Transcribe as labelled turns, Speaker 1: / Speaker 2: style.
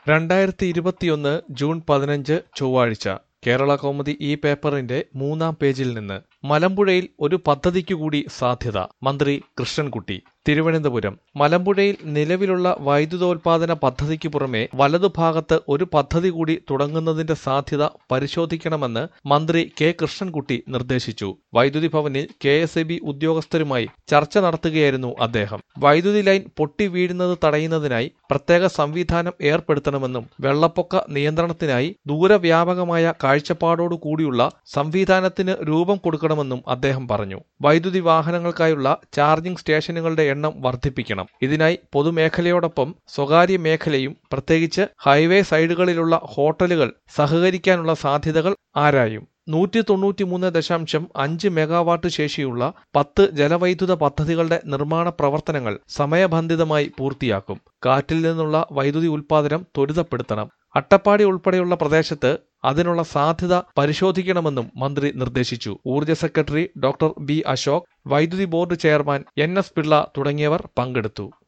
Speaker 1: രണ്ടായിരത്തി ഇരുപത്തിയൊന്ന് ജൂൺ പതിനഞ്ച് ചൊവ്വാഴ്ച കേരള കൗമുദി ഈ പേപ്പറിന്റെ മൂന്നാം പേജിൽ നിന്ന് മലമ്പുഴയിൽ ഒരു പദ്ധതിക്കു കൂടി സാധ്യത മന്ത്രി കൃഷ്ണൻകുട്ടി തിരുവനന്തപുരം മലമ്പുഴയിൽ നിലവിലുള്ള വൈദ്യുതോൽപാദന പദ്ധതിക്ക് പുറമെ വലതുഭാഗത്ത് ഒരു പദ്ധതി കൂടി തുടങ്ങുന്നതിന്റെ സാധ്യത പരിശോധിക്കണമെന്ന് മന്ത്രി കെ കൃഷ്ണൻകുട്ടി നിർദ്ദേശിച്ചു വൈദ്യുതി ഭവനിൽ കെ എസ് ഉദ്യോഗസ്ഥരുമായി ചർച്ച നടത്തുകയായിരുന്നു അദ്ദേഹം വൈദ്യുതി ലൈൻ പൊട്ടി വീഴുന്നത് തടയുന്നതിനായി പ്രത്യേക സംവിധാനം ഏർപ്പെടുത്തണമെന്നും വെള്ളപ്പൊക്ക നിയന്ത്രണത്തിനായി ദൂരവ്യാപകമായ കാഴ്ചപ്പാടോടു കൂടിയുള്ള സംവിധാനത്തിന് രൂപം കൊടുക്കണമെന്നും അദ്ദേഹം പറഞ്ഞു വൈദ്യുതി വാഹനങ്ങൾക്കായുള്ള ചാർജിംഗ് സ്റ്റേഷനുകളുടെ എണ്ണം വർദ്ധിപ്പിക്കണം ഇതിനായി പൊതുമേഖലയോടൊപ്പം സ്വകാര്യ മേഖലയും പ്രത്യേകിച്ച് ഹൈവേ സൈഡുകളിലുള്ള ഹോട്ടലുകൾ സഹകരിക്കാനുള്ള സാധ്യതകൾ ആരായും നൂറ്റി തൊണ്ണൂറ്റിമൂന്ന് ദശാംശം അഞ്ച് മെഗാവാട്ട് ശേഷിയുള്ള പത്ത് ജലവൈദ്യുത പദ്ധതികളുടെ നിർമ്മാണ പ്രവർത്തനങ്ങൾ സമയബന്ധിതമായി പൂർത്തിയാക്കും കാറ്റിൽ നിന്നുള്ള വൈദ്യുതി ഉൽപ്പാദനം ത്വരിതപ്പെടുത്തണം അട്ടപ്പാടി ഉൾപ്പെടെയുള്ള പ്രദേശത്ത് അതിനുള്ള സാധ്യത പരിശോധിക്കണമെന്നും മന്ത്രി നിർദ്ദേശിച്ചു ഊർജ്ജ സെക്രട്ടറി ഡോക്ടർ ബി അശോക് വൈദ്യുതി board chairman N S Pillai തുടങ്ങിയവർ പങ്കെടുത്തു